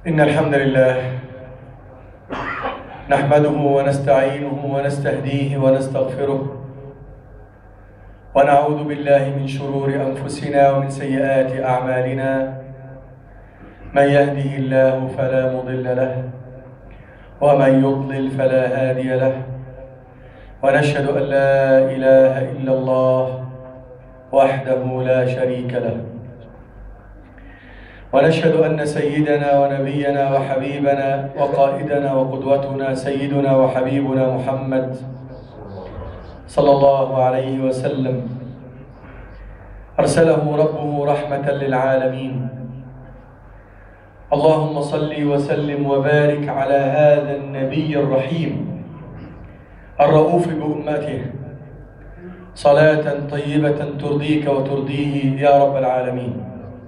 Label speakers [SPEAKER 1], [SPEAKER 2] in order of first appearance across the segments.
[SPEAKER 1] إن الحمد لله نحمده ونستعينه ونستهديه ونستغفره ونعوذ بالله من شرور أنفسنا ومن سيئات أعمالنا من يهده الله فلا مضل له ومن يضلل فلا هادي له ونشهد أن لا إله إلا الله وحده لا شريك له ونشهد أن سيدنا ونبينا وحبيبنا وقائدنا وقدوتنا سيدنا وحبيبنا محمد صلى الله عليه وسلم أرسله ربه رحمة للعالمين اللهم صل وسلم وبارك على هذا النبي الرحيم الرؤوف بأمته صلاة طيبة ترضيك وترضيه يا رب العالمين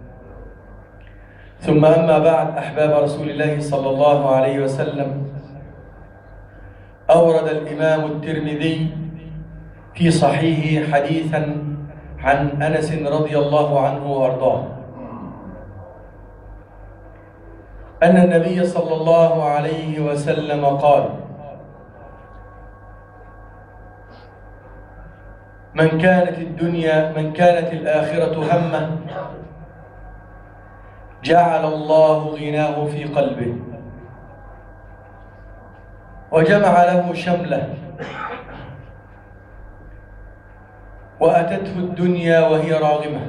[SPEAKER 1] ثم أما بعد أحباب رسول الله صلى الله عليه وسلم أورد الإمام الترمذي في صحيحه حديثا عن أنس رضي الله عنه وأرضاه أن النبي صلى الله عليه وسلم قال من كانت الدنيا من كانت الآخرة همه جعل الله غناه في قلبه وجمع له شمله وأتته الدنيا وهي راغمة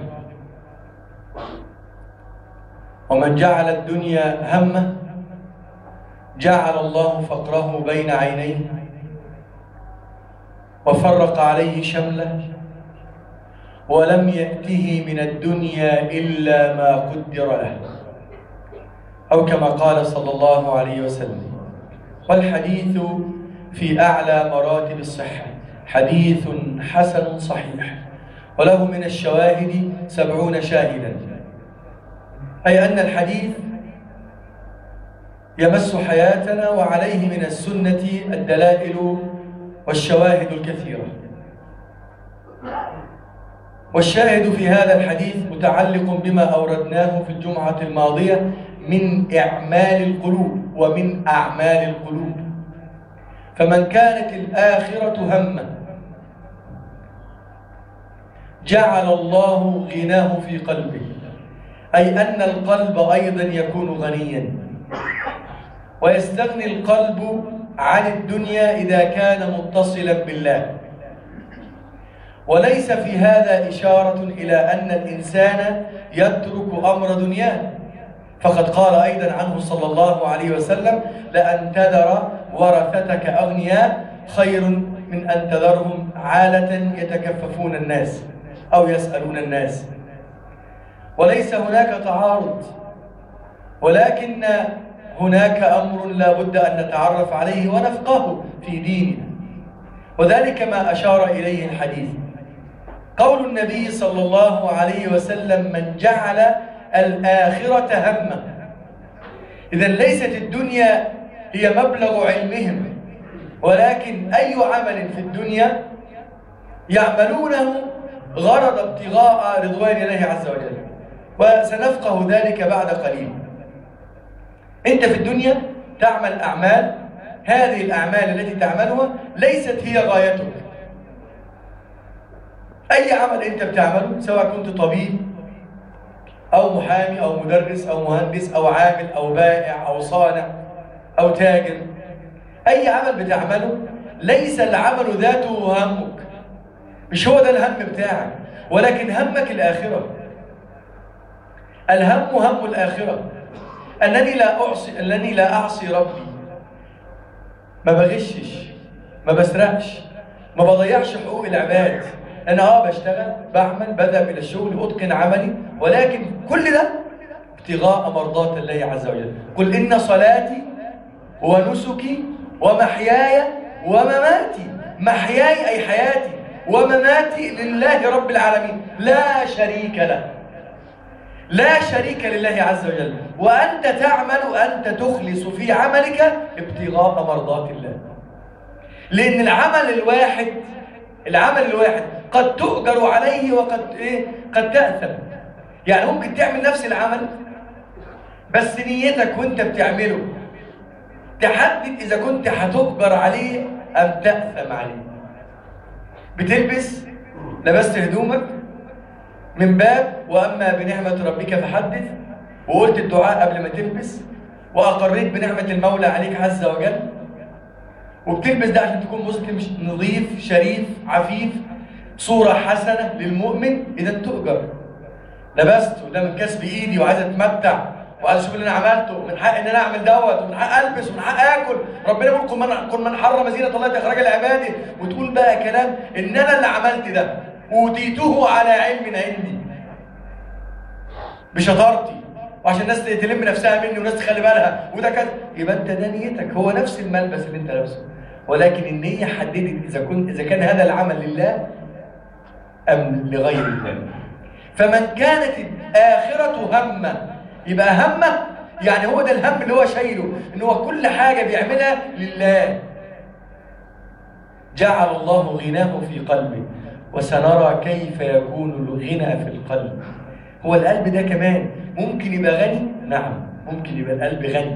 [SPEAKER 1] ومن جعل الدنيا همه جعل الله فقره بين عينيه وفرق عليه شمله ولم يأته من الدنيا إلا ما قدر له أو كما قال صلى الله عليه وسلم والحديث في أعلى مراتب الصحة حديث حسن صحيح وله من الشواهد سبعون شاهدا أي أن الحديث يمس حياتنا وعليه من السنة الدلائل والشواهد الكثيرة والشاهد في هذا الحديث متعلق بما أوردناه في الجمعة الماضية من إعمال القلوب ومن أعمال القلوب فمن كانت الآخرة همه جعل الله غناه في قلبه أي أن القلب أيضا يكون غنيا ويستغني القلب عن الدنيا إذا كان متصلا بالله وليس في هذا إشارة إلى أن الإنسان يترك أمر دنياه فقد قال أيضا عنه صلى الله عليه وسلم لأن تذر ورثتك أغنياء خير من أن تذرهم عالة يتكففون الناس أو يسألون الناس وليس هناك تعارض ولكن هناك أمر لا بد أن نتعرف عليه ونفقهه في ديننا وذلك ما أشار إليه الحديث قول النبي صلى الله عليه وسلم من جعل الآخرة همه إذا ليست الدنيا هي مبلغ علمهم ولكن أي عمل في الدنيا يعملونه غرض ابتغاء رضوان الله عز وجل وسنفقه ذلك بعد قليل أنت في الدنيا تعمل أعمال هذه الأعمال التي تعملها ليست هي غايتك أي عمل أنت بتعمله سواء كنت طبيب أو محامي أو مدرس أو مهندس أو عامل أو بائع أو صانع أو تاجر أي عمل بتعمله ليس العمل ذاته همك مش هو ده الهم بتاعك ولكن همك الآخرة الهم هم الآخرة أنني لا أعصي أنني لا أعصي ربي ما بغشش ما بسرقش ما بضيعش حقوق العباد انا اه بشتغل بعمل بذهب الى الشغل اتقن عملي ولكن كل ده ابتغاء مرضات الله عز وجل قل ان صلاتي ونسكي ومحياي ومماتي محياي اي حياتي ومماتي لله رب العالمين لا شريك له لا شريك لله عز وجل وانت تعمل انت تخلص في عملك ابتغاء مرضات الله لان العمل الواحد العمل الواحد قد تؤجر عليه وقد ايه قد تأثم يعني ممكن تعمل نفس العمل بس نيتك وانت بتعمله تحدد اذا كنت هتجبر عليه ام تاثم عليه بتلبس لبست هدومك من باب واما بنعمه ربك فحدث وقلت الدعاء قبل ما تلبس واقريت بنعمه المولى عليك عز وجل وبتلبس ده عشان تكون مسلم نظيف شريف عفيف صوره حسنه للمؤمن اذا تؤجر لبست وده من كسب ايدي وعايز اتمتع وعايز اشوف اللي انا عملته من حق ان انا اعمل دوت ومن حق البس ومن حق اكل ربنا يقول كن من كن من حرم زينه الله اخراج لعباده وتقول بقى كلام ان انا اللي عملت ده اوتيته على علم عندي بشطارتي وعشان الناس تلم نفسها مني والناس تخلي بالها وده كذا يبقى انت ده نيتك هو نفس الملبس اللي انت لابسه ولكن النيه حددت اذا كنت اذا كان هذا العمل لله ام لغير الله فمن كانت الآخرة همه يبقى همه يعني هو ده الهم اللي هو شايله ان هو كل حاجة بيعملها لله جعل الله غناه في قلبه وسنرى كيف يكون الغنى في القلب هو القلب ده كمان ممكن يبقى غني نعم ممكن يبقى القلب غني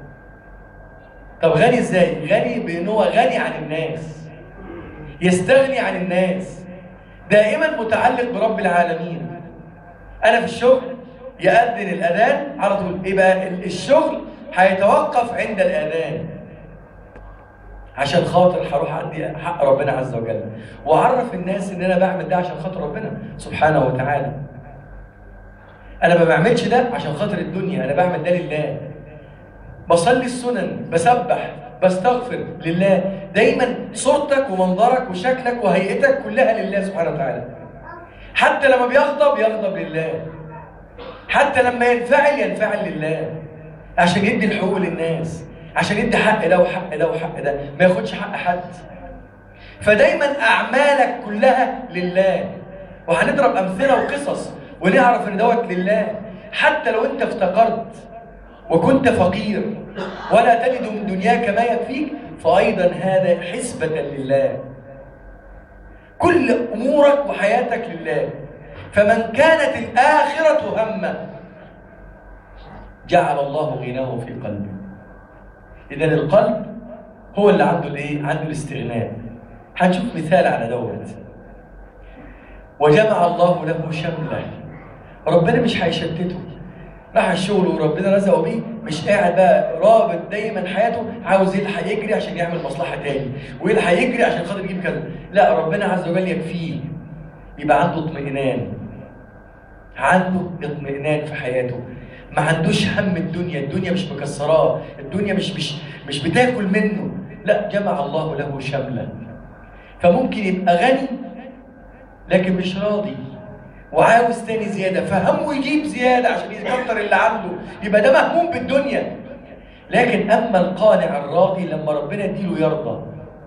[SPEAKER 1] طب غني ازاي غني بان هو غني عن الناس يستغني عن الناس دائما متعلق برب العالمين انا في الشغل يأذن الأذان على طول إيه بقى الشغل هيتوقف عند الأذان عشان خاطر هروح أدي حق ربنا عز وجل وأعرف الناس إن أنا بعمل ده عشان خاطر ربنا سبحانه وتعالى أنا ما بعملش ده عشان خاطر الدنيا أنا بعمل ده لله بصلي السنن بسبح بستغفر لله دايما صورتك ومنظرك وشكلك وهيئتك كلها لله سبحانه وتعالى حتى لما بيغضب يغضب لله حتى لما ينفعل ينفعل لله عشان يدي الحقوق للناس عشان يدي حق ده وحق ده وحق ده ما ياخدش حق حد فدايما اعمالك كلها لله وهنضرب امثله وقصص ونعرف ان دوت لله حتى لو انت افتقرت وكنت فقير ولا تجد من دنياك ما يكفيك فايضا هذا حسبه لله كل امورك وحياتك لله فمن كانت الآخرة همه جعل الله غناه في قلبه إذا القلب هو اللي عنده الايه؟ عنده الاستغناء هنشوف مثال على دوت وجمع الله له شمله ربنا مش هيشتته راح الشغل وربنا رزقه بيه مش قاعد بقى رابط دايما حياته عاوز يلحق يجري عشان يعمل مصلحه تاني ويلحق يجري عشان خاطر يجيب كذا لا ربنا عز وجل يكفيه يبقى عنده اطمئنان عنده اطمئنان في حياته ما عندوش هم الدنيا الدنيا مش مكسراه الدنيا مش مش مش بتاكل منه لا جمع الله له شملا فممكن يبقى غني لكن مش راضي وعاوز تاني زياده فهمه يجيب زياده عشان يكتر اللي عنده يبقى ده مهموم بالدنيا لكن اما القانع الراضي لما ربنا يديله يرضى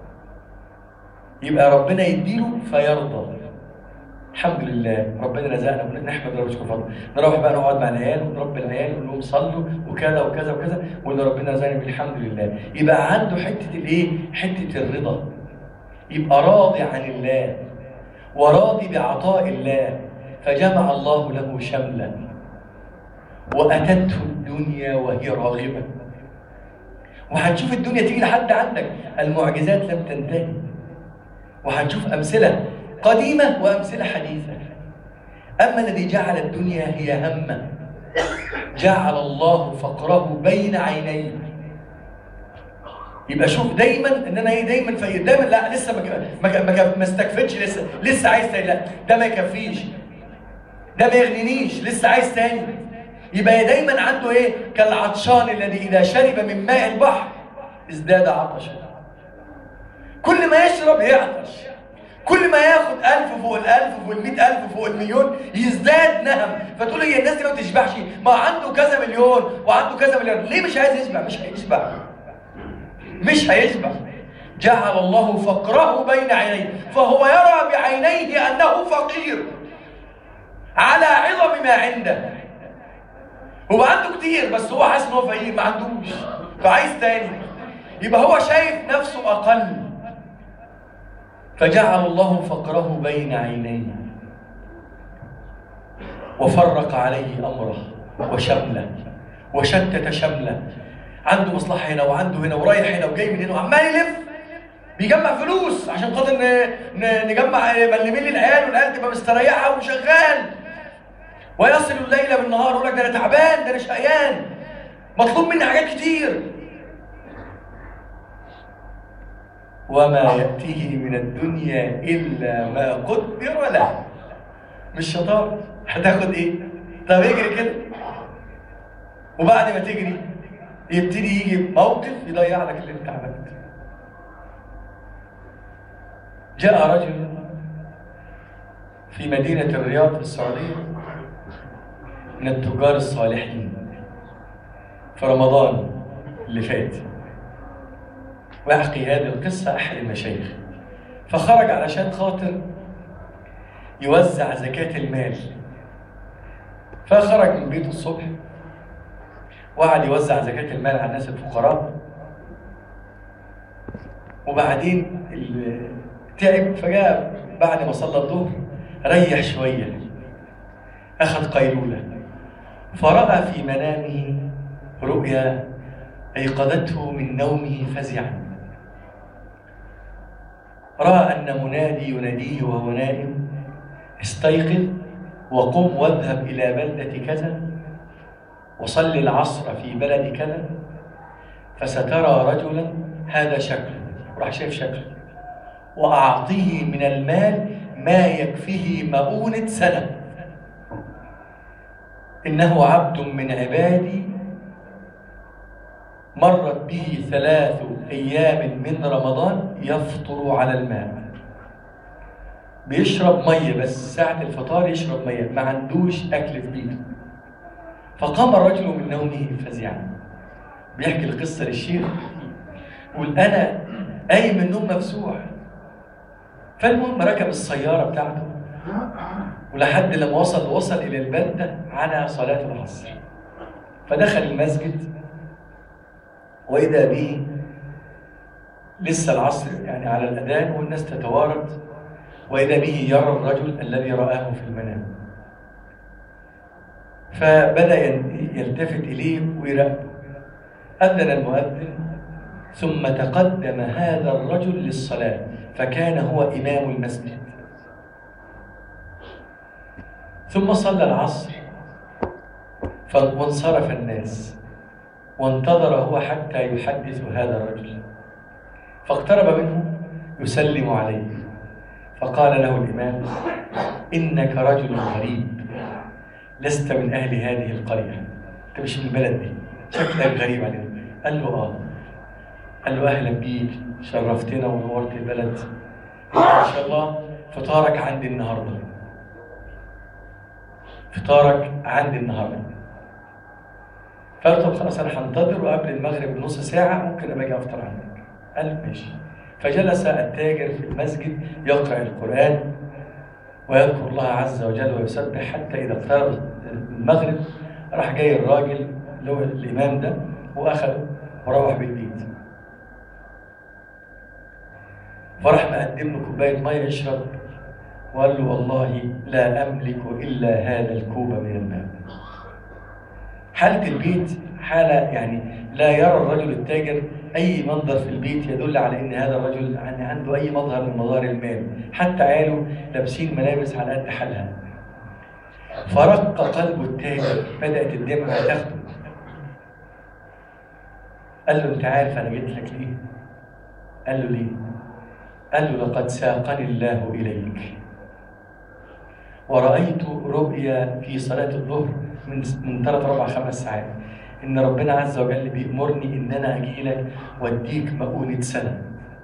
[SPEAKER 1] يبقى ربنا يديله فيرضى الحمد لله ربنا رزقنا ونحمد ربنا ونشكر فضله نروح بقى نقعد مع العيال ونربي العيال ونقول لهم صلوا وكذا وكذا وكذا وان ربنا رزقنا بالحمد لله يبقى عنده حته الايه؟ حته الرضا يبقى راضي عن الله وراضي بعطاء الله فجمع الله له شملا واتته الدنيا وهي راغبه وهنشوف الدنيا تيجي لحد عندك المعجزات لم تنتهي وهنشوف امثله قديمة وأمثلة حديثة أما الذي جعل الدنيا هي همه جعل الله فقره بين عينيه يبقى شوف دايما ان انا ايه دايما فقير دايما لا لسه ما ما ما استكفتش لسه لسه عايز تاني لا ده ما يكفيش ده ما يغنينيش لسه عايز تاني يبقى دايما عنده ايه كالعطشان الذي اذا شرب من ماء البحر ازداد عطشا كل ما يشرب يعطش كل ما ياخد ألف فوق الألف فوق المئة ألف فوق المليون يزداد نهم فتقول هي الناس دي ما بتشبعش ما عنده كذا مليون وعنده كذا مليون ليه مش عايز يشبع مش هيشبع مش هيشبع جعل الله فقره بين عينيه فهو يرى بعينيه أنه فقير على عظم ما عنده هو عنده كتير بس هو حاسس ان هو فقير ما عندوش فعايز تاني يبقى هو شايف نفسه اقل فجعل الله فقره بين عينيه وفرق عليه امره وشمله وشتت شمله عنده مصلحه هنا وعنده هنا ورايح هنا وجاي من هنا وعمال يلف بيجمع فلوس عشان خاطر نجمع ملمين للعيال والعيال تبقى مستريحه وشغال ويصل الليل بالنهار يقول لك ده انا تعبان ده انا شقيان مطلوب مني حاجات كتير وما يأتيه من الدنيا إلا ما قدر له مش شطار هتاخد ايه؟ طب اجري كده وبعد ما تجري يبتدي يجي موقف يضيع لك اللي انت عملته جاء رجل في مدينة الرياض في السعودية من التجار الصالحين في رمضان اللي فات ويحكي هذه القصة أحد المشايخ فخرج علشان خاطر يوزع زكاة المال فخرج من بيته الصبح وقعد يوزع زكاة المال على الناس الفقراء وبعدين تعب فجاء بعد ما صلى الظهر ريح شوية أخذ قيلولة فرأى في منامه رؤيا أيقظته من نومه فزعا رأى أن منادي يناديه وهو نائم استيقظ وقم واذهب إلى بلدة كذا وصل العصر في بلد كذا فسترى رجلا هذا شكله راح شايف شكله وأعطيه من المال ما يكفيه مؤونة سنة إنه عبد من عبادي مرت به ثلاث أيام من رمضان يفطر على الماء بيشرب مية بس ساعة الفطار يشرب مية ما عندوش أكل في بيته فقام الرجل من نومه فزعا بيحكي القصة للشيخ يقول أنا قايم من النوم مفزوع فالمهم ركب السيارة بتاعته ولحد لما وصل وصل إلى البلدة على صلاة العصر فدخل المسجد وإذا به لسه العصر يعني على الأذان والناس تتوارد وإذا به يرى الرجل الذي رآه في المنام فبدأ يلتفت إليه ويراقبه أذن المؤذن ثم تقدم هذا الرجل للصلاة فكان هو إمام المسجد ثم صلى العصر وانصرف الناس وانتظر هو حتى يحدث هذا الرجل فاقترب منه يسلم عليه فقال له الإمام إنك رجل غريب لست من أهل هذه القرية أنت مش من البلد دي شكلك غريب علينا قال له آه قال له أهلا بيك شرفتنا ونورت البلد إن شاء الله فطارك عندي النهاردة فطارك عندي النهاردة فقلت طب خلاص أنا هنتظر وقبل المغرب بنص ساعة ممكن أبقى أفطر عندك قال له ماشي فجلس التاجر في المسجد يقرأ القرآن ويذكر الله عز وجل ويسبح حتى إذا اقترب المغرب راح جاي الراجل اللي هو الإمام ده وأخذه وروح بالبيت فراح مقدم له كوباية مية يشرب وقال له والله لا أملك إلا هذا الكوب من الماء حالة البيت حالة يعني لا يرى الرجل التاجر أي منظر في البيت يدل على أن هذا الرجل يعني عنده أي مظهر من مظاهر المال حتى عياله لابسين ملابس على قد حالها فرق قلب التاجر بدأت الدمعة تاخده قال له أنت عارف أنا جيت لك ليه؟ قال له ليه؟ قال له لقد ساقني الله إليك ورأيت رؤيا في صلاة الظهر من من ثلاث أربع خمس ساعات إن ربنا عز وجل بيأمرني إن أنا أجي لك وأديك مؤونة سنة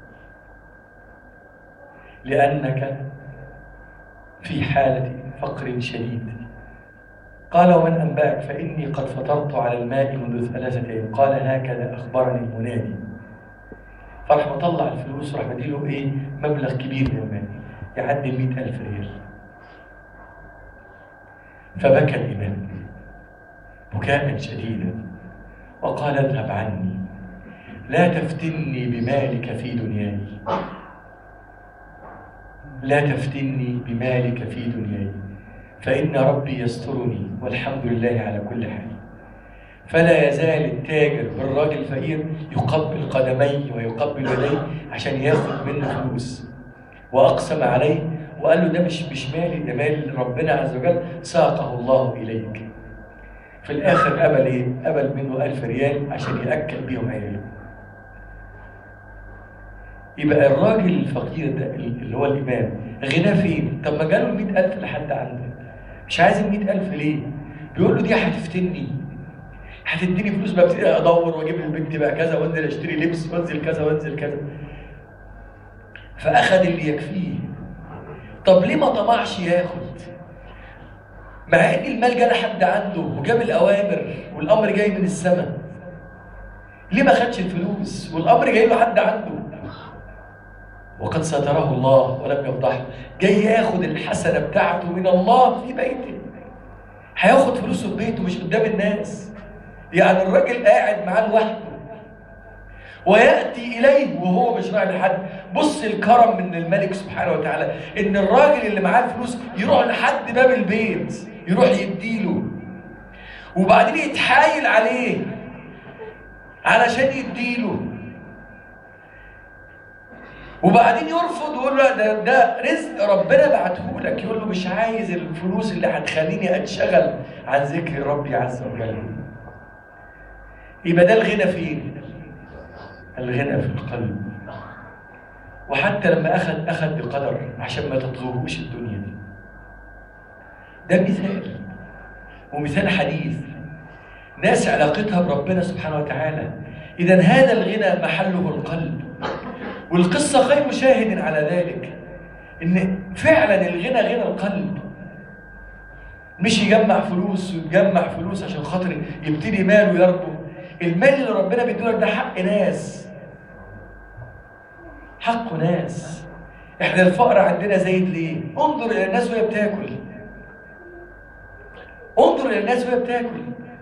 [SPEAKER 1] لأنك في حالة فقر شديد قال ومن أنبأك فإني قد فطرت على الماء منذ ثلاثة أيام قال هكذا أخبرني المنادي فراح مطلع الفلوس وراح مديله إيه مبلغ كبير من المال يعدي المئة ألف ريال فبكى الإمام بكاء شديدا وقال اذهب عني لا تفتني بمالك في دنياي لا تفتني بمالك في دنياي فإن ربي يسترني والحمد لله على كل حال فلا يزال التاجر بالراجل الفقير يقبل قدميه ويقبل يديه عشان ياخد منه فلوس واقسم عليه وقال له ده مش مش مالي ده مال ربنا عز وجل ساقه الله اليك في الاخر قبل ايه؟ قبل منه ألف ريال عشان ياكل بيهم عياله يبقى الراجل الفقير ده اللي هو الامام غناه فين؟ طب ما جاله ال 100000 لحد عنده مش عايز ال 100000 ليه؟ بيقول له دي هتفتني هتديني فلوس بقى ابتدي ادور واجيب للبنت بقى كذا وانزل اشتري لبس وانزل كذا وانزل كذا فاخذ اللي يكفيه طب ليه ما طمعش ياخد مع ان المال جه لحد عنده وجاب الاوامر والامر جاي من السماء ليه ما خدش الفلوس والامر جاي له حد عنده وقد ستره الله ولم يفضحه جاي ياخد الحسنه بتاعته من الله في بيته هياخد فلوسه في بيته مش قدام الناس يعني الراجل قاعد معاه لوحده وياتي اليه وهو مش راعي لحد بص الكرم من الملك سبحانه وتعالى ان الراجل اللي معاه الفلوس يروح لحد باب البيت يروح يديله وبعدين يتحايل عليه علشان يديله وبعدين يرفض ويقول له ده ده رزق ربنا بعته لك يقول له مش عايز الفلوس اللي هتخليني اتشغل عن ذكر ربي عز وجل يبقى ده الغنى فين؟ الغنى في القلب وحتى لما اخذ اخذ بقدر عشان ما تطغوش الدنيا دي ده مثال ومثال حديث ناس علاقتها بربنا سبحانه وتعالى اذا هذا الغنى محله القلب والقصه خير شاهد على ذلك ان فعلا الغنى غنى القلب مش يجمع فلوس ويجمع فلوس عشان خاطر يبتدي ماله يربو المال اللي ربنا بيديلك ده حق ناس حق ناس احنا الفقر عندنا زايد ليه انظر الى الناس وهي بتاكل انظر الى الناس وهي بتاكل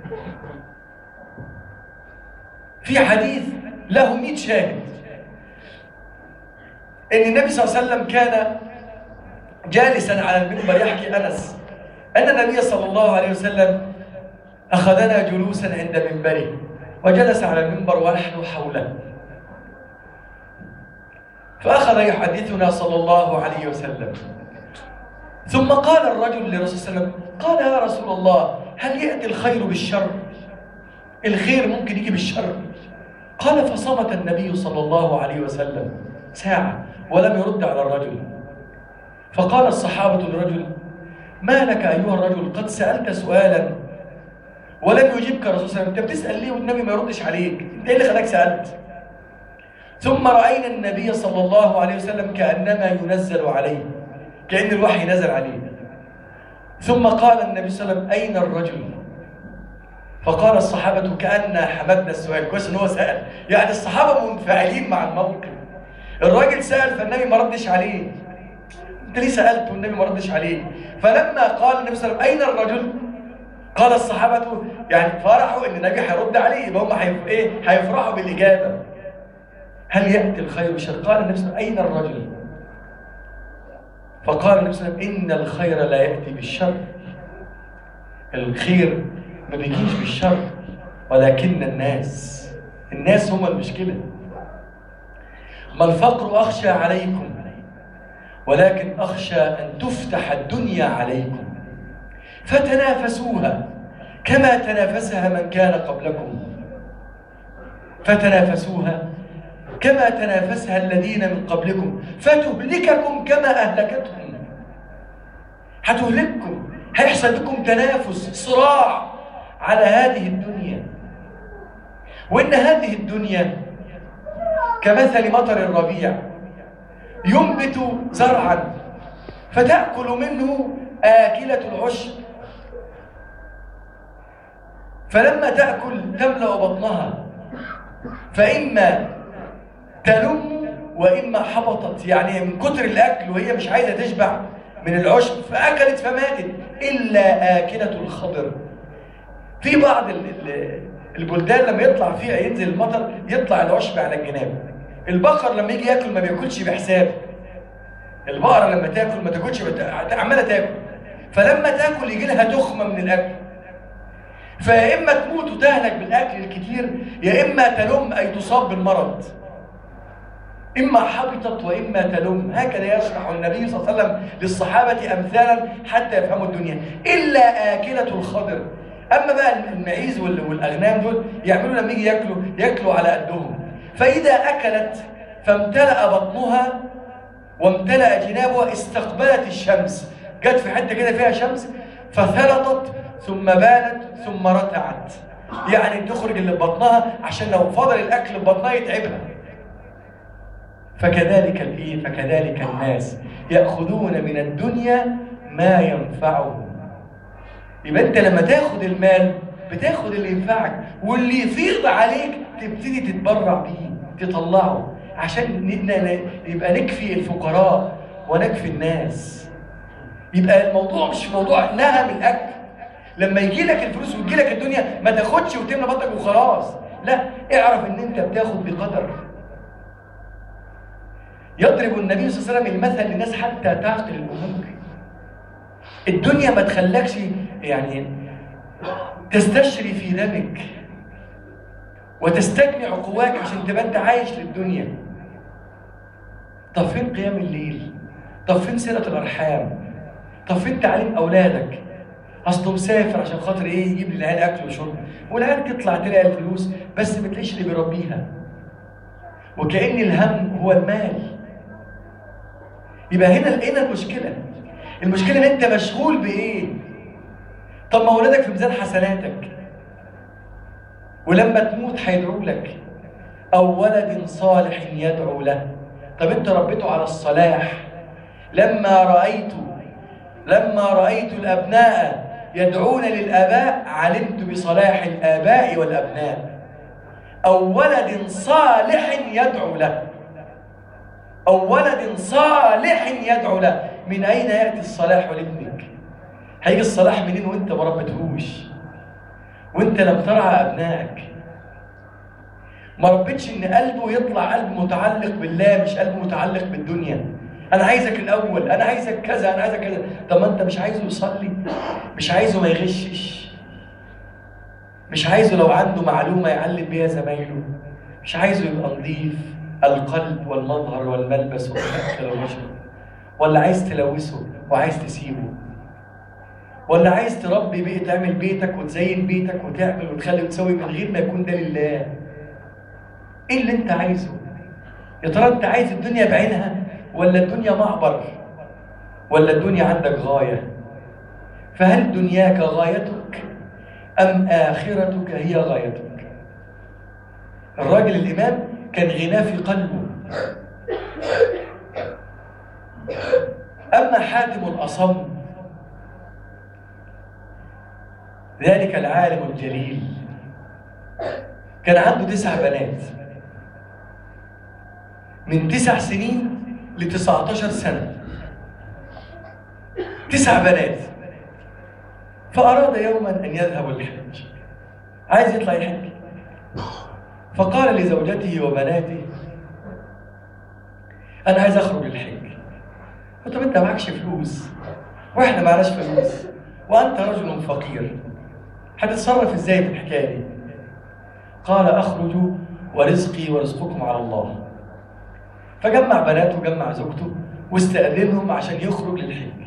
[SPEAKER 1] في حديث له 100 شاهد ان النبي صلى الله عليه وسلم كان جالسا على المنبر يحكي انس ان النبي صلى الله عليه وسلم اخذنا جلوسا عند منبره وجلس على المنبر ونحن حوله فأخذ يحدثنا صلى الله عليه وسلم ثم قال الرجل لرسول صلى الله عليه وسلم قال يا رسول الله هل يأتي الخير بالشر الخير ممكن يجي بالشر قال فصمت النبي صلى الله عليه وسلم ساعة ولم يرد على الرجل فقال الصحابة للرجل ما لك أيها الرجل قد سألت سؤالا ولم يجيبك الرسول صلى الله عليه وسلم انت بتسأل ليه والنبي ما يردش عليك انت ايه اللي خلاك سألت ثم رأينا النبي صلى الله عليه وسلم كأنما ينزل عليه كأن الوحي نزل عليه ثم قال النبي صلى الله عليه وسلم أين الرجل فقال الصحابة كأننا حمدنا السؤال كويس ان هو سأل يعني الصحابة منفعلين مع الموقف الراجل سأل فالنبي ما ردش عليه انت ليه سألت والنبي ما ردش عليه فلما قال النبي صلى الله عليه وسلم أين الرجل قال الصحابة يعني فرحوا ان النبي هيرد عليه يبقى هم هيف... ايه هيفرحوا بالإجابة هل يأتي الخير بالشر؟ قال النبي صلى الله عليه وسلم أين الرجل؟ فقال النبي صلى الله عليه وسلم إن الخير لا يأتي بالشر الخير ما بيجيش بالشر ولكن الناس الناس هم المشكلة ما الفقر أخشى عليكم ولكن أخشى أن تفتح الدنيا عليكم فتنافسوها كما تنافسها من كان قبلكم فتنافسوها كما تنافسها الذين من قبلكم فتهلككم كما أهلكتهم هتهلككم هيحصل لكم تنافس صراع على هذه الدنيا وإن هذه الدنيا كمثل مطر الربيع ينبت زرعا فتأكل منه آكلة العشب فلما تأكل تملأ بطنها فإما تلم وإما حبطت يعني من كتر الأكل وهي مش عايزة تشبع من العشب فأكلت فماتت إلا آكلة الخضر في بعض البلدان لما يطلع فيها ينزل المطر يطلع العشب على الجناب البقر لما يجي ياكل ما بياكلش بحساب البقرة لما تاكل ما تاكلش عمالة تاكل فلما تاكل يجي لها تخمة من الأكل فيا إما تموت وتهلك بالأكل الكتير يا إما تلم أي تصاب بالمرض إما حبطت وإما تلم هكذا يشرح النبي صلى الله عليه وسلم للصحابة أمثالا حتى يفهموا الدنيا إلا آكلة الخضر أما بقى المعيز والأغنام دول يعملوا لما يجي ياكلوا ياكلوا على قدهم فإذا أكلت فامتلأ بطنها وامتلأ جنابها استقبلت الشمس جت في حتة كده فيها شمس فثلطت ثم بانت ثم رتعت يعني تخرج اللي في بطنها عشان لو فضل الأكل في بطنها يتعبها فكذلك الايه فكذلك الناس ياخذون من الدنيا ما ينفعهم يبقى انت لما تاخد المال بتاخد اللي ينفعك واللي يفيض عليك تبتدي تتبرع بيه تطلعه عشان يبقى نكفي الفقراء ونكفي الناس يبقى الموضوع مش موضوع نهم الاكل لما يجي لك الفلوس ويجي لك الدنيا ما تاخدش وتملى بطنك وخلاص لا اعرف ان انت بتاخد بقدر يضرب النبي صلى الله عليه وسلم المثل للناس حتى تعقل الامور الدنيا ما تخلكش يعني تستشري في دمك وتستجمع قواك عشان تبقى انت عايش للدنيا طب فين قيام الليل طب فين صله الارحام طب فين تعليم اولادك اصله مسافر عشان خاطر ايه يجيب للعيال اكل وشرب والعيال تطلع تلاقي الفلوس بس ما تلاقيش اللي بيربيها وكأن الهم هو المال يبقى هنا هنا المشكله المشكله ان انت مشغول بايه طب ما اولادك في ميزان حسناتك ولما تموت هيدعوا لك او ولد صالح يدعو له طب انت ربيته على الصلاح لما رايت لما رايت الابناء يدعون للاباء علمت بصلاح الاباء والابناء او ولد صالح يدعو له أو ولد صالح يدعو له من أين يأتي الصلاح لابنك هيجي الصلاح منين وانت ما ربيتهوش وانت لم ترعى أبنائك ما ربيتش ان قلبه يطلع قلب متعلق بالله مش قلب متعلق بالدنيا انا عايزك الاول انا عايزك كذا انا عايزك كذا طب ما انت مش عايزه يصلي مش عايزه ما يغشش مش عايزه لو عنده معلومه يعلم بيها زمايله مش عايزه يبقى نظيف القلب والمظهر والملبس والأكل والمشرب ولا عايز تلوثه وعايز تسيبه ولا عايز تربي بيت تعمل بيتك وتزين بيتك وتعمل وتخلي وتسوي من غير ما يكون ده لله ايه اللي انت عايزه يا ترى انت عايز الدنيا بعينها ولا الدنيا معبر ولا الدنيا عندك غايه فهل دنياك غايتك ام اخرتك هي غايتك الراجل الامام كان غناه في قلبه أما حاتم الأصم ذلك العالم الجليل كان عنده تسع بنات من تسع سنين لتسعة عشر سنة تسع بنات فأراد يوما أن يذهب الحج عايز يطلع يحج فقال لزوجته وبناته انا عايز اخرج الحج طب انت معكش فلوس واحنا معناش فلوس وانت رجل فقير هتتصرف ازاي في الحكايه دي قال اخرج ورزقي ورزقكم على الله فجمع بناته وجمع زوجته واستأذنهم عشان يخرج للحج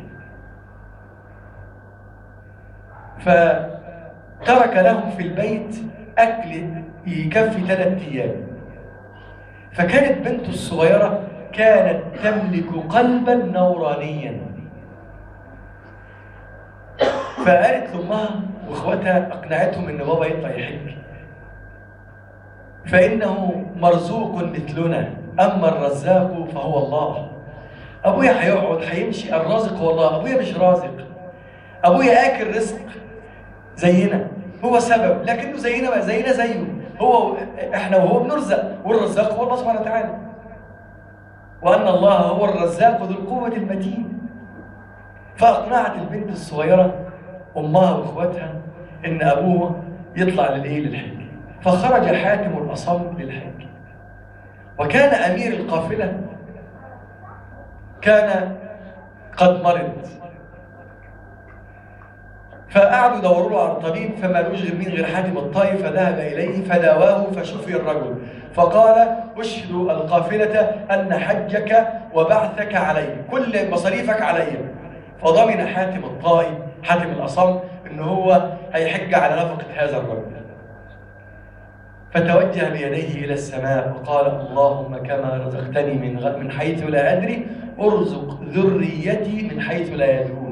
[SPEAKER 1] فترك لهم في البيت أكل يكفي ثلاث أيام فكانت بنته الصغيرة كانت تملك قلبا نورانيا فقالت لأمها وإخواتها أقنعتهم إن بابا يطلع يحج فإنه مرزوق مثلنا أما الرزاق فهو الله أبويا هيقعد هيمشي الرازق هو الله أبويا مش رازق أبويا آكل رزق زينا هو سبب لكنه زينا زينا زيه هو احنا وهو بنرزق والرزاق هو الله سبحانه وتعالى وان الله هو الرزاق ذو القوه المتين فاقنعت البنت الصغيره امها واخواتها ان ابوه يطلع للايه للحج فخرج حاتم الاصم للحج وكان امير القافله كان قد مرض فقعدوا يدوروا له على الطبيب فما لوش غير مين غير حاتم الطائي فذهب اليه فداواه فشفي الرجل فقال اشهد القافله ان حجك وبعثك علي كل مصاريفك علي فضمن حاتم الطائي حاتم الاصم ان هو هيحج على نفقه هذا الرجل فتوجه بيديه الى السماء وقال اللهم كما رزقتني من غ... من حيث لا ادري ارزق ذريتي من حيث لا يدرون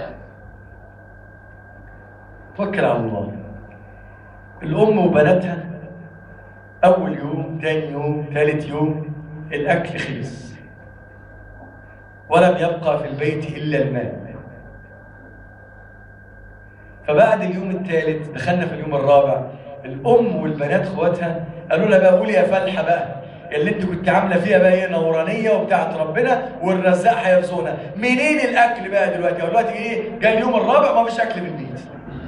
[SPEAKER 1] توكل على الله الأم وبناتها أول يوم تاني يوم ثالث يوم الأكل خلص ولم يبقى في البيت إلا الماء فبعد اليوم الثالث دخلنا في اليوم الرابع الأم والبنات خواتها قالوا لها بقى قولي يا فلحة بقى اللي انت كنت عامله فيها بقى ايه نورانيه وبتاعت ربنا والرزاق هيرزقنا منين الاكل بقى دلوقتي هو دلوقتي ايه جاي اليوم الرابع ما فيش اكل في البيت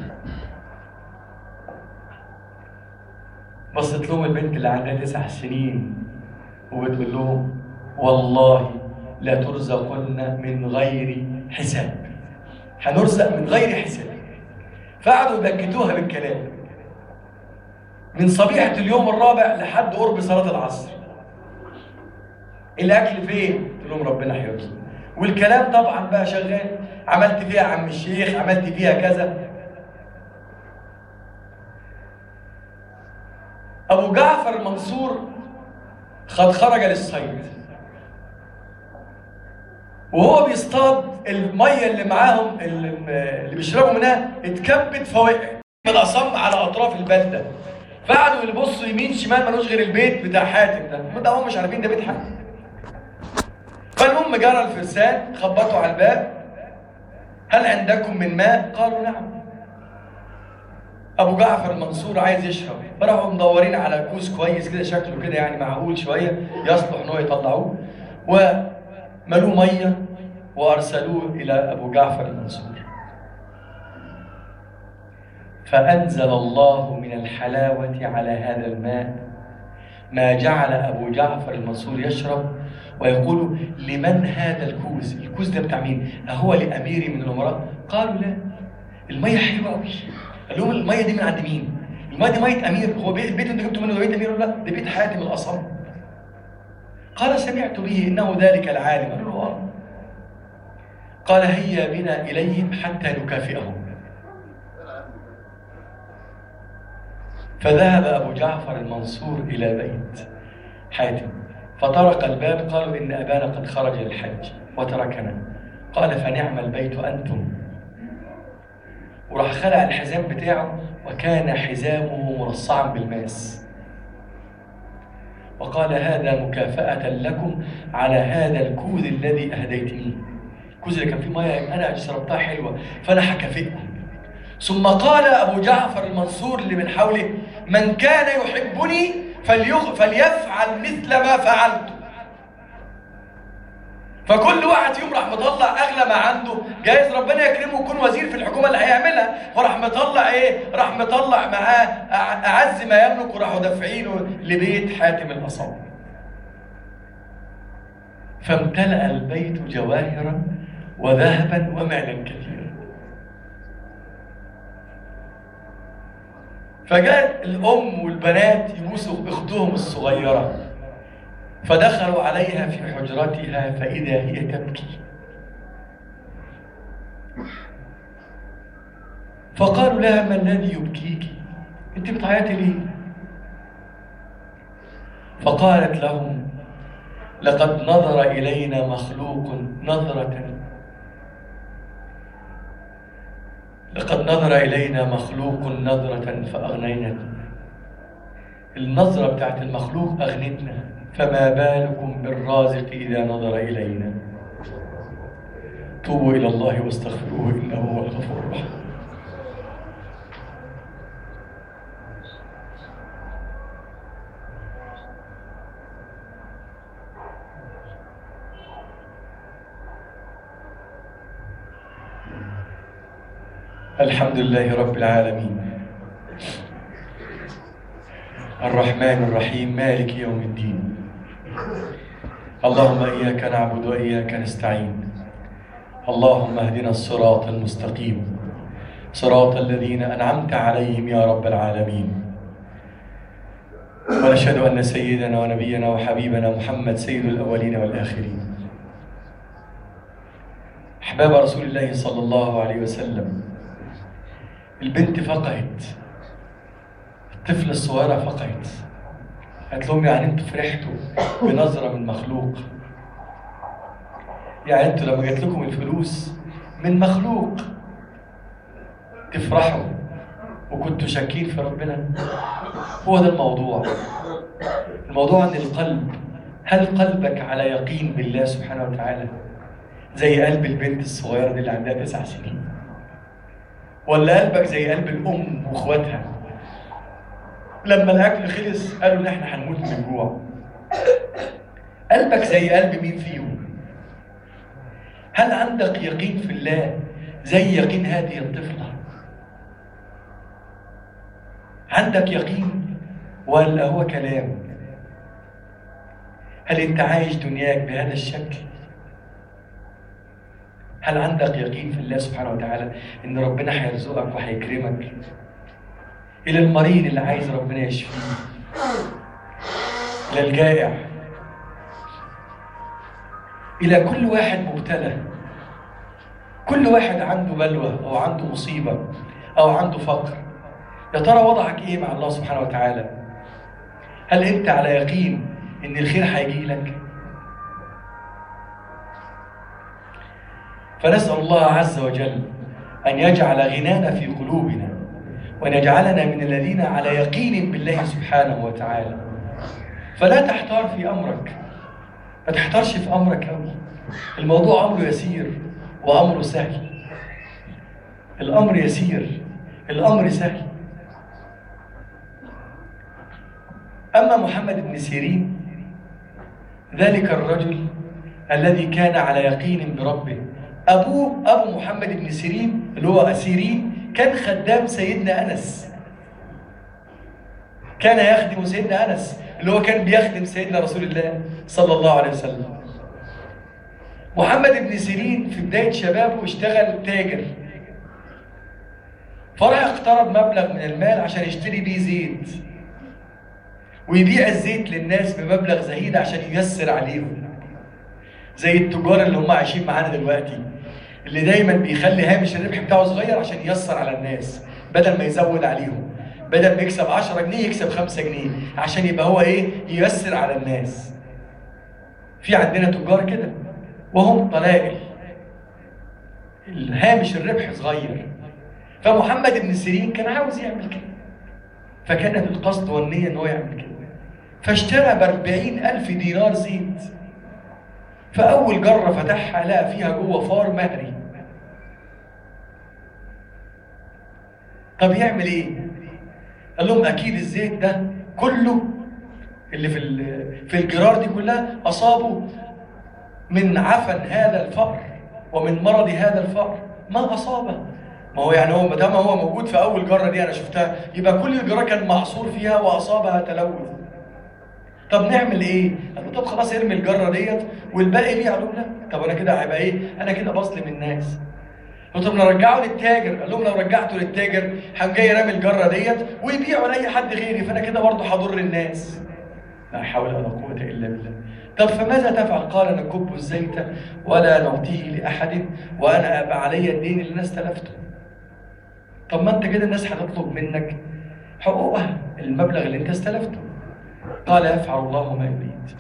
[SPEAKER 1] بصت لهم البنت اللي عندها تسع سنين وبتقول لهم والله لا ترزقن من غير حساب هنرزق من غير حساب فقعدوا يبكتوها بالكلام من صبيحة اليوم الرابع لحد قرب صلاة العصر الأكل فين؟ قلت لهم ربنا هيرزق والكلام طبعا بقى شغال عملت فيها عم الشيخ عملت فيها كذا أبو جعفر المنصور قد خرج للصيد وهو بيصطاد المية اللي معاهم اللي بيشربوا منها اتكبت فوقع الأصم على أطراف البلدة فقعدوا يبصوا يمين شمال ملوش غير البيت بتاع حاتم ده ده هم مش عارفين ده بيت حاتم فالمهم جرى الفرسان خبطوا على الباب هل عندكم من ماء؟ قالوا نعم ابو جعفر المنصور عايز يشرب فراحوا مدورين على كوز كويس كده شكله كده يعني معقول شويه يصلح ان هو يطلعوه وملوه ميه وارسلوه الى ابو جعفر المنصور فانزل الله من الحلاوه على هذا الماء ما جعل ابو جعفر المنصور يشرب ويقول لمن هذا الكوز الكوز ده بتاع مين اهو لاميري من الامراء قالوا لا الميه حلوه قوي قال لهم الميه دي من عند مين؟ الميه دي ميه امير هو البيت اللي انت جبته منه ده بيت امير ولا لا؟ ده بيت حاتم الاصم قال سمعت به انه ذلك العالم قال له اه قال هيا بنا اليهم حتى نكافئهم فذهب ابو جعفر المنصور الى بيت حاتم فطرق الباب قالوا ان ابانا قد خرج للحج وتركنا قال فنعم البيت انتم وراح خلع الحزام بتاعه وكان حزامه مرصعا بالماس وقال هذا مكافأة لكم على هذا الكوز الذي أهديتني الكوز اللي كان فيه مية أنا شربتها حلوة فأنا هكافئكم ثم قال أبو جعفر المنصور اللي من حوله من كان يحبني فليغ... فليفعل مثل ما فعلت فكل واحد فيهم راح مطلع اغلى ما عنده جايز ربنا يكرمه ويكون وزير في الحكومه اللي هيعملها فراح مطلع ايه راح مطلع معاه اعز ما يملك وراحوا دافعينه لبيت حاتم الاصم فامتلأ البيت جواهرا وذهبا ومالا كثيرا فجاء الام والبنات يبوسوا اختهم الصغيره فدخلوا عليها في حجرتها فإذا هي تبكي فقالوا لها ما الذي يبكيك انت بتعيطي ليه فقالت لهم لقد نظر إلينا مخلوق نظرة لقد نظر إلينا مخلوق نظرة فأغنينا النظرة بتاعت المخلوق أغنتنا فما بالكم بالرازق إذا نظر إلينا توبوا إلى الله واستغفروه إنه هو الغفور الرحيم الحمد لله رب العالمين الرحمن الرحيم مالك يوم الدين اللهم إياك نعبد وإياك نستعين اللهم اهدنا الصراط المستقيم صراط الذين أنعمت عليهم يا رب العالمين ونشهد أن سيدنا ونبينا وحبيبنا محمد سيد الأولين والآخرين أحباب رسول الله صلى الله عليه وسلم البنت فقعت الطفلة الصغيرة فقعت قالت لهم يعني انتوا فرحتوا بنظرة من مخلوق يعني انتوا لما جات لكم الفلوس من مخلوق تفرحوا وكنتوا شاكين في ربنا هو ده الموضوع الموضوع عن القلب هل قلبك على يقين بالله سبحانه وتعالى زي قلب البنت الصغيرة دي اللي عندها تسع سنين ولا قلبك زي قلب الأم وإخواتها لما الأكل خلص قالوا إن إحنا هنموت من الجوع قلبك زي قلب مين فيهم هل عندك يقين في الله زي يقين هذه الطفلة عندك يقين ولا هو كلام هل انت عايش دنياك بهذا الشكل هل عندك يقين في الله سبحانه وتعالى ان ربنا هيرزقك وهيكرمك الى المريض اللي عايز ربنا يشفيه الى الجائع الى كل واحد مبتلى كل واحد عنده بلوى او عنده مصيبه او عنده فقر يا ترى وضعك ايه مع الله سبحانه وتعالى هل انت على يقين ان الخير هيجي لك فنسال الله عز وجل ان يجعل غنانا في قلوبنا وان يجعلنا من الذين على يقين بالله سبحانه وتعالى فلا تحتار في امرك ما تحتارش في امرك قوي الموضوع امره يسير وامره سهل الامر يسير الامر سهل أما محمد بن سيرين ذلك الرجل الذي كان على يقين بربه أبوه أبو محمد بن سيرين اللي هو سيرين كان خدام سيدنا أنس كان يخدم سيدنا أنس اللي هو كان بيخدم سيدنا رسول الله صلى الله عليه وسلم محمد بن سيرين في بداية شبابه اشتغل تاجر فراح اقترض مبلغ من المال عشان يشتري بيه زيت ويبيع الزيت للناس بمبلغ زهيد عشان ييسر عليهم زي التجار اللي هم عايشين معانا دلوقتي اللي دايما بيخلي هامش الربح بتاعه صغير عشان ييسر على الناس بدل ما يزود عليهم بدل ما يكسب 10 جنيه يكسب 5 جنيه عشان يبقى هو ايه ييسر على الناس في عندنا تجار كده وهم طلائل الهامش الربح صغير فمحمد بن سيرين كان عاوز يعمل كده فكانت القصد والنية ان هو يعمل كده فاشترى بأربعين ألف دينار زيت فأول جرة فتحها لقى فيها جوه فار مهري طب يعمل ايه؟ قال لهم أكيد الزيت ده كله اللي في في الجرار دي كلها أصابه من عفن هذا الفأر ومن مرض هذا الفأر ما أصابه ما هو يعني هو ما دام هو موجود في اول جره دي انا شفتها يبقى كل الجرار كان محصور فيها واصابها تلوث طب نعمل ايه؟ قال له طب خلاص ارمي الجره ديت والباقي ليه؟ قالوا لا طب انا كده هيبقى ايه؟ انا كده بظلم الناس قال طب نرجعه للتاجر قال لهم لو رجعته للتاجر قام جاي رامي الجره ديت ويبيعه لاي حد غيري فانا كده برضه هضر الناس لا حول ولا قوه الا بالله طب فماذا تفعل؟ قال نكب الزيت ولا نعطيه لاحد وانا ابقى علي الدين اللي انا استلفته طب ما انت كده الناس هتطلب منك حقوقها المبلغ اللي انت استلفته قال يفعل الله ما يريد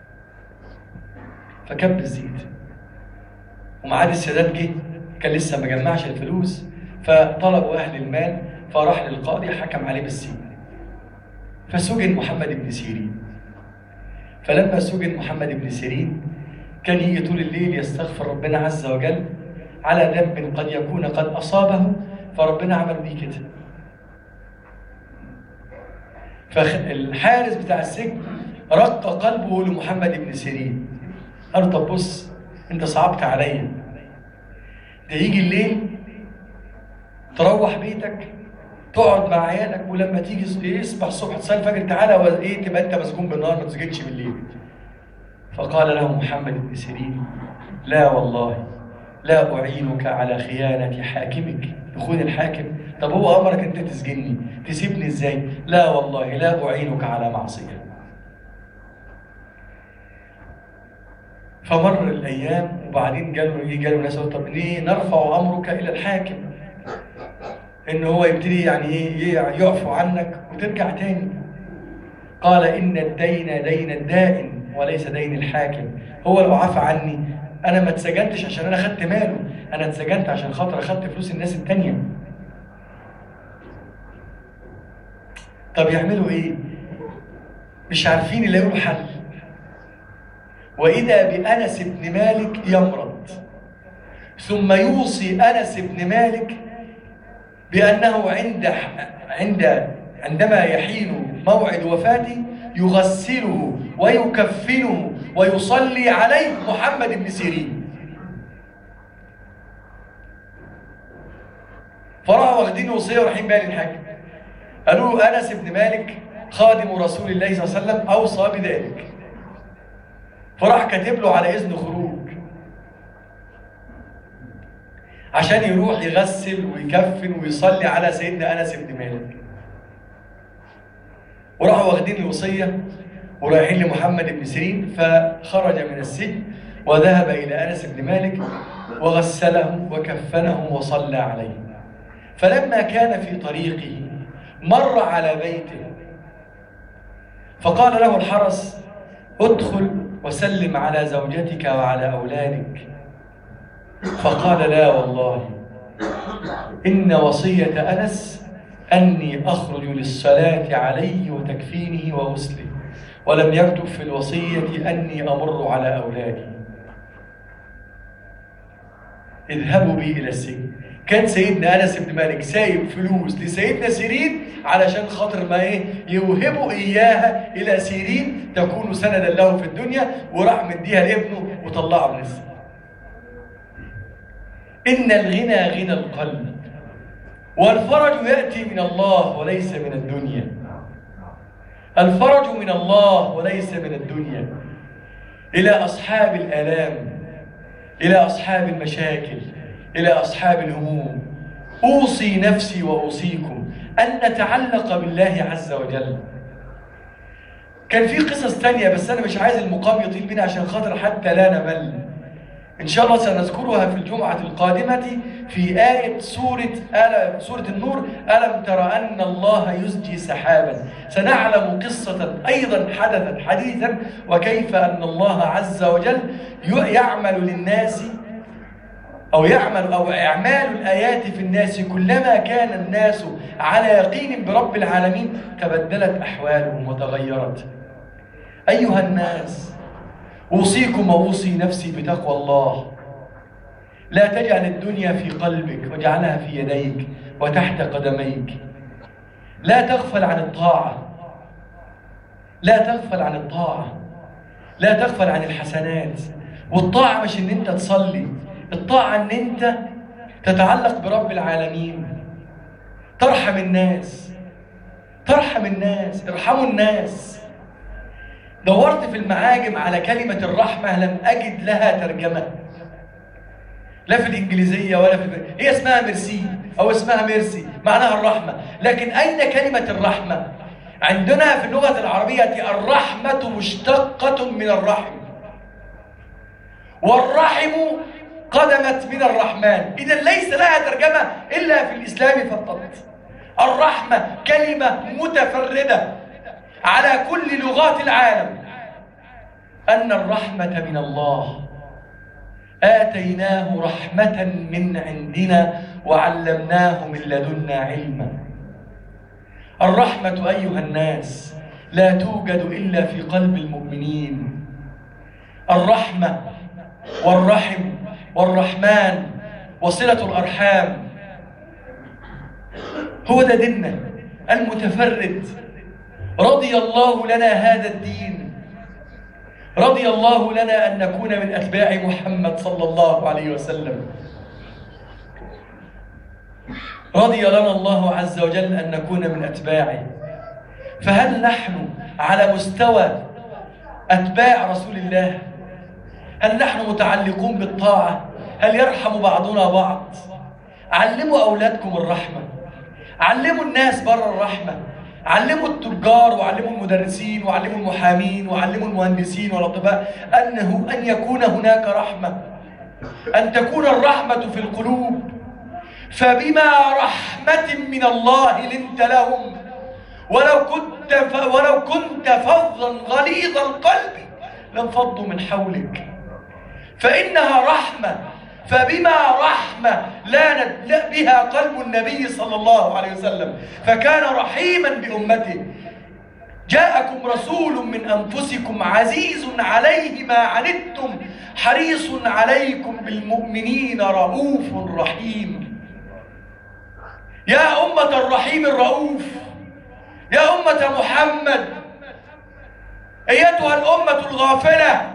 [SPEAKER 1] فكب الزيت ومعاد السادات جه كان لسه ما جمعش الفلوس فطلبوا اهل المال فراح للقاضي حكم عليه بالسجن فسجن محمد بن سيرين فلما سجن محمد بن سيرين كان يجي طول الليل يستغفر ربنا عز وجل على ذنب قد يكون قد اصابه فربنا عمل بيه كده فالحارس بتاع السجن رق قلبه لمحمد بن سيرين قال طب بص انت صعبت عليا ده يجي الليل تروح بيتك تقعد مع عيالك ولما تيجي يصبح الصبح تصلي الفجر تعالى ايه تبقى انت مسجون بالنهار ما تسجدش بالليل فقال له محمد بن سيرين لا والله لا أعينك على خيانة حاكمك يخون الحاكم طب هو أمرك أنت تسجني تسيبني إزاي لا والله لا أعينك على معصية فمر الأيام وبعدين قالوا إيه قالوا ناس طب ليه نرفع أمرك إلى الحاكم إن هو يبتدي يعني إيه يعفو عنك وترجع تاني قال إن الدين دين الدائن وليس دين الحاكم هو لو عفى عني انا ما اتسجنتش عشان انا خدت ماله انا اتسجنت عشان خاطر اخدت فلوس الناس التانية طب يعملوا ايه مش عارفين يلاقوا له حل واذا بانس بن مالك يمرض ثم يوصي انس بن مالك بانه عند عند عندما يحين موعد وفاته يغسله ويكفنه ويصلي عليه محمد بن سيرين فراحوا واخدين وصيه ورايحين بقى للحاكم قالوا له انس بن مالك خادم رسول الله صلى الله عليه وسلم اوصى بذلك فراح كاتب له على اذن خروج عشان يروح يغسل ويكفن ويصلي على سيدنا انس بن مالك وراحوا واخدين الوصيه ورايحين لمحمد بن سيرين فخرج من السجن وذهب إلى أنس بن مالك وغسله وكفنه وصلى عليه فلما كان في طريقه مر على بيته فقال له الحرس ادخل وسلم على زوجتك وعلى أولادك فقال لا والله إن وصية أنس أني أخرج للصلاة عليه وتكفينه وغسله ولم يكتب في الوصية أني أمر على أولادي اذهبوا بي إلى السجن كان سيدنا أنس بن مالك سايب فلوس لسيدنا سيرين علشان خاطر ما إيه يوهبوا إياها إلى سيرين تكون سندا له في الدنيا وراح مديها لابنه وطلعه من السجن إن الغنى غنى القلب والفرج يأتي من الله وليس من الدنيا الفرج من الله وليس من الدنيا إلى أصحاب الآلام إلى أصحاب المشاكل إلى أصحاب الهموم أوصي نفسي وأوصيكم أن نتعلق بالله عز وجل كان في قصص تانية بس أنا مش عايز المقام يطيل بنا عشان خاطر حتى لا نمل إن شاء الله سنذكرها في الجمعة القادمة في آية سورة ألم سورة النور ألم تر أن الله يزجي سحابا سنعلم قصة أيضا حدثت حديثا وكيف أن الله عز وجل يعمل للناس أو يعمل أو إعمال الآيات في الناس كلما كان الناس على يقين برب العالمين تبدلت أحوالهم وتغيرت أيها الناس أوصيكم وأوصي نفسي بتقوى الله لا تجعل الدنيا في قلبك واجعلها في يديك وتحت قدميك لا تغفل عن الطاعة لا تغفل عن الطاعة لا تغفل عن الحسنات والطاعة مش ان انت تصلي الطاعة ان انت تتعلق برب العالمين ترحم الناس ترحم الناس ارحموا الناس دورت في المعاجم على كلمة الرحمة لم أجد لها ترجمة لا في الإنجليزية ولا في هي اسمها ميرسي أو اسمها ميرسي معناها الرحمة لكن أين كلمة الرحمة عندنا في اللغة العربية الرحمة مشتقة من الرحم والرحم قدمت من الرحمن إذا ليس لها ترجمة إلا في الإسلام فقط الرحمة كلمة متفردة على كل لغات العالم أن الرحمة من الله آتيناه رحمة من عندنا وعلمناه من لدنا علما الرحمة أيها الناس لا توجد إلا في قلب المؤمنين الرحمة والرحم والرحمن وصلة الأرحام هو ده ديننا المتفرد رضي الله لنا هذا الدين رضي الله لنا أن نكون من أتباع محمد صلى الله عليه وسلم رضي لنا الله عز وجل أن نكون من أتباعه فهل نحن على مستوى أتباع رسول الله هل نحن متعلقون بالطاعة هل يرحم بعضنا بعض علموا أولادكم الرحمة علموا الناس بره الرحمة علموا التجار وعلموا المدرسين وعلموا المحامين وعلموا المهندسين والأطباء أنه أن يكون هناك رحمة أن تكون الرحمة في القلوب فبما رحمة من الله لنت لهم ولو كنت ف... ولو كنت فظا غليظ القلب لانفضوا من حولك فإنها رحمة فبما رحمة لانت بها قلب النبي صلى الله عليه وسلم فكان رحيما بأمته جاءكم رسول من أنفسكم عزيز عليه ما عنتم حريص عليكم بالمؤمنين رؤوف رحيم يا أمة الرحيم الرؤوف يا أمة محمد أيتها الأمة الغافلة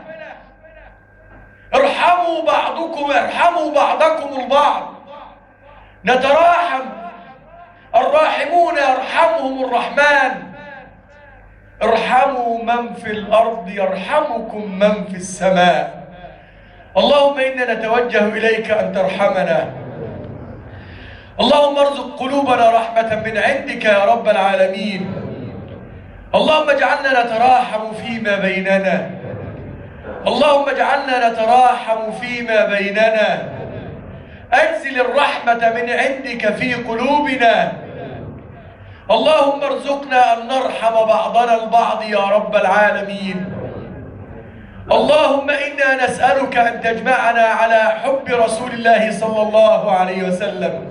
[SPEAKER 1] ارحموا بعضكم ارحموا بعضكم البعض نتراحم الراحمون يرحمهم الرحمن ارحموا من في الأرض يرحمكم من في السماء اللهم إنا نتوجه إليك أن ترحمنا اللهم ارزق قلوبنا رحمة من عندك يا رب العالمين اللهم اجعلنا نتراحم فيما بيننا اللهم اجعلنا نتراحم فيما بيننا أنزل الرحمة من عندك في قلوبنا اللهم ارزقنا أن نرحم بعضنا البعض يا رب العالمين اللهم إنا نسألك أن تجمعنا على حب رسول الله صلى الله عليه وسلم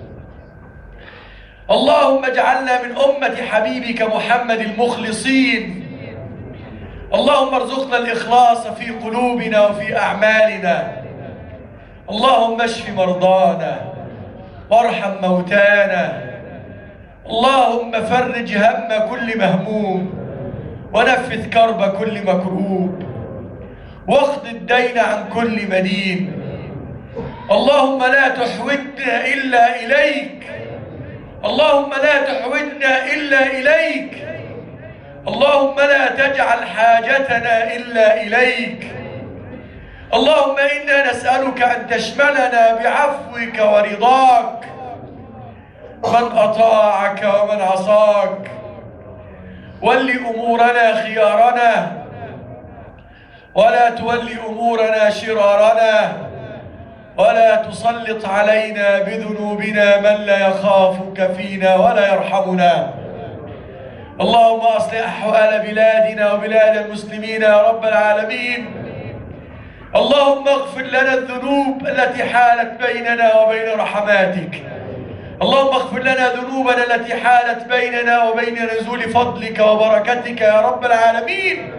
[SPEAKER 1] اللهم اجعلنا من أمة حبيبك محمد المخلصين اللهم ارزقنا الإخلاص في قلوبنا وفي أعمالنا اللهم اشف مرضانا وارحم موتانا اللهم فرج هم كل مهموم ونفذ كرب كل مكروب واخذ الدين عن كل مدين اللهم لا تحوجنا إلا إليك اللهم لا تحوجنا إلا إليك اللهم لا تجعل حاجتنا إلا إليك اللهم إنا نسألك أن تشملنا بعفوك ورضاك من أطاعك ومن عصاك ول أمورنا خيارنا ولا تول أمورنا شرارنا ولا تسلط علينا بذنوبنا من لا يخافك فينا ولا يرحمنا اللهم أصلح أحوال بلادنا وبلاد المسلمين يا رب العالمين اللهم اغفر لنا الذنوب التي حالت بيننا وبين رحماتك اللهم اغفر لنا ذنوبنا التي حالت بيننا وبين نزول فضلك وبركتك يا رب العالمين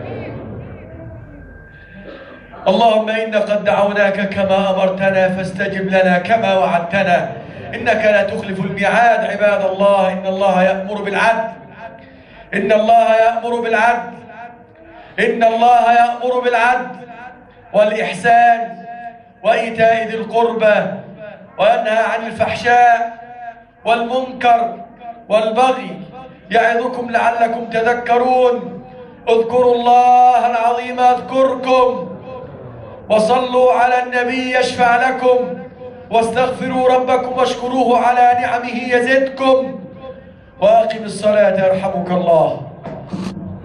[SPEAKER 1] اللهم إنا قد دعوناك كما أمرتنا فاستجب لنا كما وعدتنا إنك لا تخلف الميعاد عباد الله إن الله يأمر بالعدل إن الله يأمر بالعدل إن الله يأمر بالعدل والإحسان وإيتاء ذي القربى وينهى عن الفحشاء والمنكر والبغي يعظكم لعلكم تذكرون اذكروا الله العظيم اذكركم وصلوا على النبي يشفع لكم واستغفروا ربكم واشكروه على نعمه يزدكم وأقم الصلاة يرحمك الله